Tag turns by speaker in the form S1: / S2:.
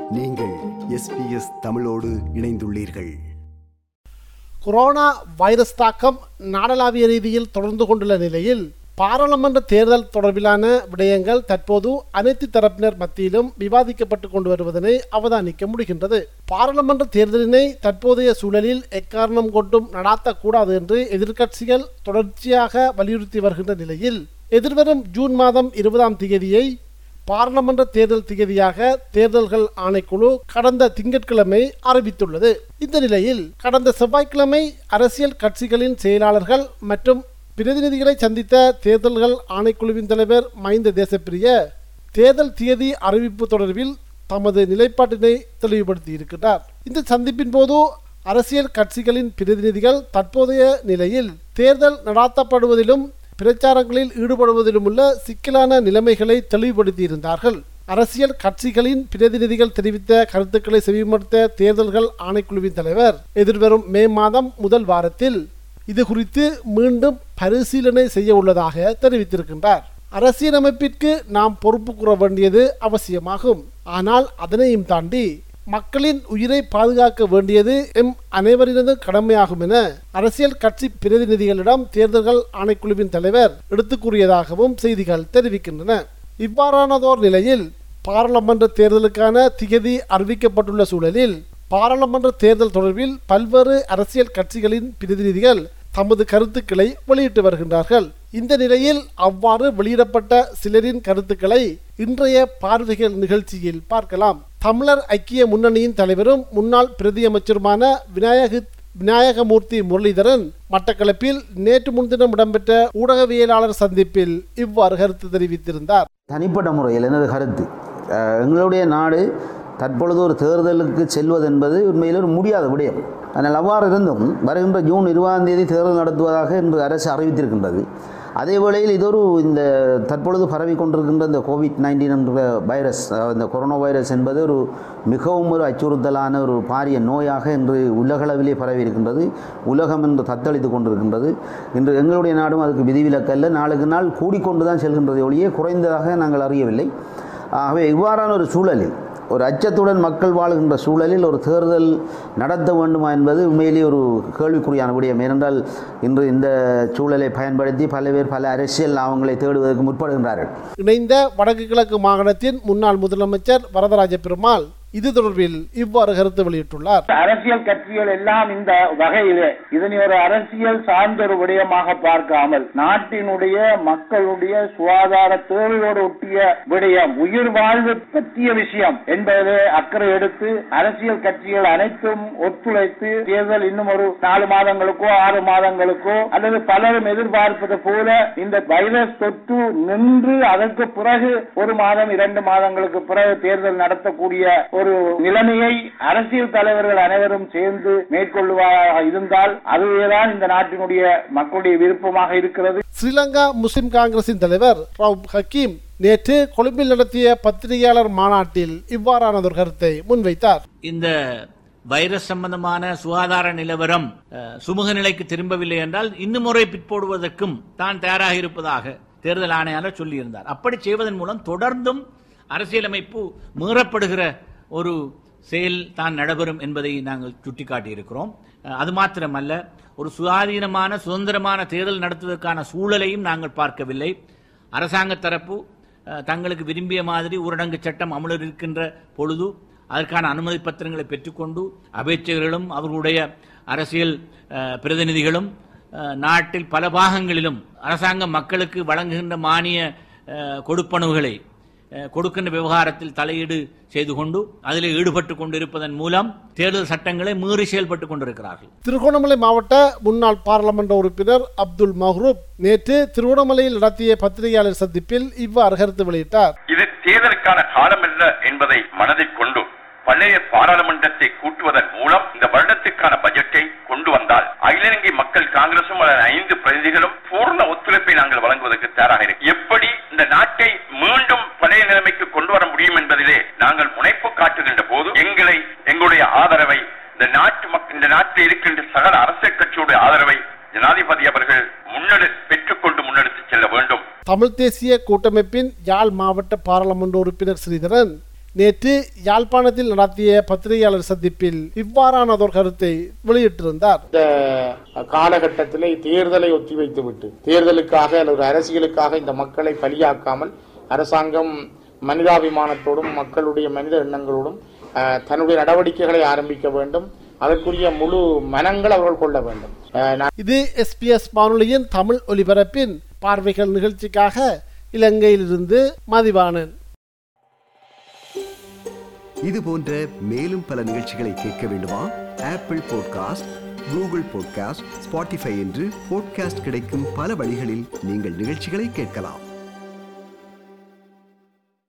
S1: நீங்கள் எஸ்பிஎஸ் தமிழோடு இணைந்துள்ளீர்கள்
S2: கொரோனா வைரஸ் தாக்கம் நாடளாவிய ரீதியில் தொடர்ந்து கொண்டுள்ள நிலையில் பாராளுமன்ற தேர்தல் தொடர்பிலான விடயங்கள் தற்போது அனைத்து தரப்பினர் மத்தியிலும் விவாதிக்கப்பட்டு கொண்டு வருவதனை அவதானிக்க முடிகின்றது பாராளுமன்ற தேர்தலினை தற்போதைய சூழலில் எக்காரணம் கொண்டும் நடாத்தக்கூடாது என்று எதிர்க்கட்சிகள் தொடர்ச்சியாக வலியுறுத்தி வருகின்ற நிலையில் எதிர்வரும் ஜூன் மாதம் இருபதாம் தேதியை பாராளுமன்ற தேர்தல் திகதியாக தேர்தல்கள் ஆணைக்குழு கடந்த திங்கட்கிழமை அறிவித்துள்ளது இந்த நிலையில் கடந்த செவ்வாய்க்கிழமை அரசியல் கட்சிகளின் செயலாளர்கள் மற்றும் பிரதிநிதிகளை சந்தித்த தேர்தல்கள் ஆணைக்குழுவின் தலைவர் மஹிந்த தேசப்பிரிய தேர்தல் தேதி அறிவிப்பு தொடர்பில் தமது நிலைப்பாட்டினை தெளிவுபடுத்தியிருக்கிறார் இந்த சந்திப்பின் போது அரசியல் கட்சிகளின் பிரதிநிதிகள் தற்போதைய நிலையில் தேர்தல் நடாத்தப்படுவதிலும் பிரச்சாரங்களில் ஈடுபடுவதிலும் உள்ள சிக்கலான நிலைமைகளை தெளிவுபடுத்தியிருந்தார்கள் அரசியல் கட்சிகளின் பிரதிநிதிகள் தெரிவித்த கருத்துக்களை செவிமடுத்த தேர்தல்கள் ஆணைக்குழுவின் தலைவர் எதிர்வரும் மே மாதம் முதல் வாரத்தில் இது குறித்து மீண்டும் பரிசீலனை செய்ய உள்ளதாக தெரிவித்திருக்கின்றார் அரசியலமைப்பிற்கு நாம் பொறுப்பு கூற வேண்டியது அவசியமாகும் ஆனால் அதனையும் தாண்டி மக்களின் உயிரை பாதுகாக்க வேண்டியது எம் அனைவரினது கடமையாகும் என அரசியல் கட்சி பிரதிநிதிகளிடம் தேர்தல்கள் ஆணைக்குழுவின் தலைவர் எடுத்துக் கூறியதாகவும் செய்திகள் தெரிவிக்கின்றன இவ்வாறானதோர் நிலையில் பாராளுமன்ற தேர்தலுக்கான திகதி அறிவிக்கப்பட்டுள்ள சூழலில் பாராளுமன்ற தேர்தல் தொடர்பில் பல்வேறு அரசியல் கட்சிகளின் பிரதிநிதிகள் தமது கருத்துக்களை வெளியிட்டு வருகின்றார்கள் இந்த நிலையில் அவ்வாறு வெளியிடப்பட்ட சிலரின் கருத்துக்களை இன்றைய பார்வைகள் நிகழ்ச்சியில் பார்க்கலாம் தமிழர் ஐக்கிய முன்னணியின் தலைவரும் முன்னாள் பிரதியமைச்சருமான விநாயக விநாயகமூர்த்தி முரளிதரன் மட்டக்களப்பில் நேற்று முன்தினம் இடம்பெற்ற ஊடகவியலாளர் சந்திப்பில் இவ்வாறு கருத்து தெரிவித்திருந்தார்
S3: தனிப்பட்ட முறையில் எனது கருத்து அஹ், எங்களுடைய நாடு தற்பொழுது ஒரு தேர்தலுக்கு செல்வது என்பது உண்மையில் ஒரு முடியாத விடயம் ஆனால் அவ்வாறு இருந்தும் வருகின்ற ஜூன் இருபதாம் தேதி தேர்தல் நடத்துவதாக இன்று அரசு அறிவித்திருக்கின்றது அதே வேளையில் இது ஒரு இந்த தற்பொழுது பரவி கொண்டிருக்கின்ற இந்த கோவிட் நைன்டீன் என்ற வைரஸ் அஹ், இந்த கொரோனா வைரஸ் என்பது ஒரு மிகவும் ஒரு அச்சுறுத்தலான ஒரு பாரிய நோயாக இன்று உலகளவிலே பரவி இருக்கின்றது உலகம் என்று தத்தளித்து கொண்டிருக்கின்றது இன்று எங்களுடைய நாடும் அதுக்கு விதிவிலக்கல்ல நாளுக்கு நாள் கூடிக்கொண்டு தான் செல்கின்றதை ஒழிய குறைந்ததாக நாங்கள் அறியவில்லை ஆகவே இவ்வாறான ஒரு சூழலில் ஒரு அச்சத்துடன் மக்கள் வாழுகின்ற சூழலில் ஒரு தேர்தல் நடத்த வேண்டுமா என்பது உண்மையிலேயே ஒரு கேள்விக்குறியான விடயம் ஏனென்றால் இன்று இந்த சூழலை பயன்படுத்தி பல பேர் பல அரசியல் லாபங்களை தேடுவதற்கு முற்படுகின்றார்கள்
S2: இணைந்த வடக்கு கிழக்கு மாகாணத்தின் முன்னாள் முதலமைச்சர் வரதராஜ பெருமாள் இது தொடர்பில் இவ்வாறு கருத்து வெளியிட்டுள்ளார்
S4: அரசியல் கட்சிகள் எல்லாம் இந்த வகையிலே இதனை ஒரு அரசியல் சார்ந்த ஒரு விடயமாக பார்க்காமல் நாட்டினுடைய மக்களுடைய சுகாதார தேவையோடு ஒட்டிய விடயம் உயிர் வாழ்வு பற்றிய விஷயம் என்பதிலே அக்கறை எடுத்து அரசியல் கட்சிகள் அனைத்தும் ஒத்துழைத்து தேர்தல் இன்னும் ஒரு நாலு மாதங்களுக்கோ ஆறு மாதங்களுக்கோ அல்லது பலரும் எதிர்பார்ப்பது போல இந்த வைரஸ் தொற்று நின்று அதற்கு பிறகு ஒரு மாதம் இரண்டு மாதங்களுக்கு பிறகு தேர்தல் நடத்தக்கூடிய ஒரு நிலைமையை அரசியல் தலைவர்கள் அனைவரும் சேர்ந்து மேற்கொள்வதாக இருந்தால் அதுவேதான் இந்த நாட்டினுடைய மக்களுடைய விருப்பமாக இருக்கிறது
S2: ஸ்ரீலங்கா முஸ்லிம் காங்கிரசின் தலைவர் ரவுப் ஹக்கீம் நேற்று கொழும்பில் நடத்திய பத்திரிகையாளர் மாநாட்டில் இவ்வாறானதொரு கருத்தை முன்வைத்தார்
S5: இந்த வைரஸ் சம்பந்தமான சுகாதார நிலவரம் அஹ், சுமூக நிலைக்கு திரும்பவில்லை என்றால் இன்னும் முறை பிற்போடுவதற்கும் தான் தயாராக இருப்பதாக தேர்தல் ஆணையாளர் சொல்லியிருந்தார் அப்படி செய்வதன் மூலம் தொடர்ந்தும் அரசியலமைப்பு மீறப்படுகிற ஒரு செயல் தான் நடைபெறும் என்பதை நாங்கள் சுட்டிக்காட்டியிருக்கிறோம் அஹ், அது மாத்திரமல்ல ஒரு சுயாதீனமான சுதந்திரமான தேர்தல் நடத்துவதற்கான சூழலையும் நாங்கள் பார்க்கவில்லை அரசாங்க தரப்பு அஹ், தங்களுக்கு விரும்பிய மாதிரி ஊரடங்கு சட்டம் அமலில் இருக்கின்ற பொழுது அதற்கான அனுமதி பத்திரங்களை பெற்றுக்கொண்டு அபேட்சகர்களும் அவர்களுடைய அரசியல் அஹ், பிரதிநிதிகளும் அஹ், நாட்டில் பல பாகங்களிலும் அரசாங்கம் மக்களுக்கு வழங்குகின்ற மானிய அஹ், கொடுப்பனவுகளை அஹ், கொடுக்கின்ற விவகாரத்தில் தலையீடு செய்து கொண்டு அதில் ஈடுபட்டு கொண்டிருப்பதன் மூலம் தேர்தல் சட்டங்களை மீறி செயல்பட்டு கொண்டிருக்கிறார்கள்
S2: திருகோணமலை மாவட்ட முன்னாள் பாராளுமன்ற உறுப்பினர் அப்துல் மஹ்ரூப் நேற்று திருகோணமலையில் நடத்திய பத்திரிகையாளர் சந்திப்பில் இவ்வாறு கருத்து வெளியிட்டார்
S6: இது தேர்தலுக்கான காலமல்ல என்பதை மனதில் கொண்டு பழைய பாராளுமன்றத்தை கூட்டுவதன் மூலம் இந்த வருடத்துக்கான பட்ஜெட்டை கொண்டு வந்தால் அகில இலங்கை மக்கள் காங்கிரசும் அதன் ஐந்து பிரதிநிதிகளும் பூர்ண ஒத்துழைப்பை நாங்கள் வழங்குவதற்கு தயாராக இருக்கிறோம் எப்படி இந்த நாட்டை மீண்டும் பழைய நிலைமைக்கு கொண்டு வர முடியும் என்பதிலே நாங்கள் முனைப்பு காட்டுகின்ற போது எங்களை எங்களுடைய ஆதரவை இந்த நாட்டு மக் இந்த நாட்டில் இருக்கின்ற சகல அரசியல் கட்சியுடைய ஆதரவை ஜனாதிபதி அவர்கள் முன்னெடு பெற்றுக்கொண்டு முன்னெடுத்து செல்ல வேண்டும்
S2: தமிழ் தேசிய கூட்டமைப்பின் யாழ் மாவட்ட பாராளுமன்ற உறுப்பினர் ஸ்ரீதரன் நேற்று யாழ்ப்பாணத்தில் நடத்திய பத்திரிகையாளர் சந்திப்பில் இவ்வாறானதொரு கருத்தை வெளியிட்டிருந்தார்
S7: இந்த காலகட்டத்திலே தேர்தலை ஒத்திவைத்துவிட்டு தேர்தலுக்காக அல்லது அரசியலுக்காக இந்த மக்களை பலியாக்காமல் அரசாங்கம் மனிதாபிமானத்தோடும் மக்களுடைய மனித எண்ணங்களோடும் அஹ், தன்னுடைய நடவடிக்கைகளை ஆரம்பிக்க வேண்டும் அதற்குரிய முழு மனங்கள் அவர்கள் கொள்ள வேண்டும் அஹ், நான்
S2: இது எஸ்பிஎஸ் வானொலியின் தமிழ் ஒலிபரப்பின் பார்வைகள் நிகழ்ச்சிக்காக இலங்கையிலிருந்து மதிவாணன்
S1: இது போன்ற மேலும் பல நிகழ்ச்சிகளை கேட்க வேண்டுமா Apple podcast Google podcast Spotify என்று பாட்காஸ்ட் கிடைக்கும் பல வழிகளில் நீங்கள் நிகழ்ச்சிகளை கேட்கலாம்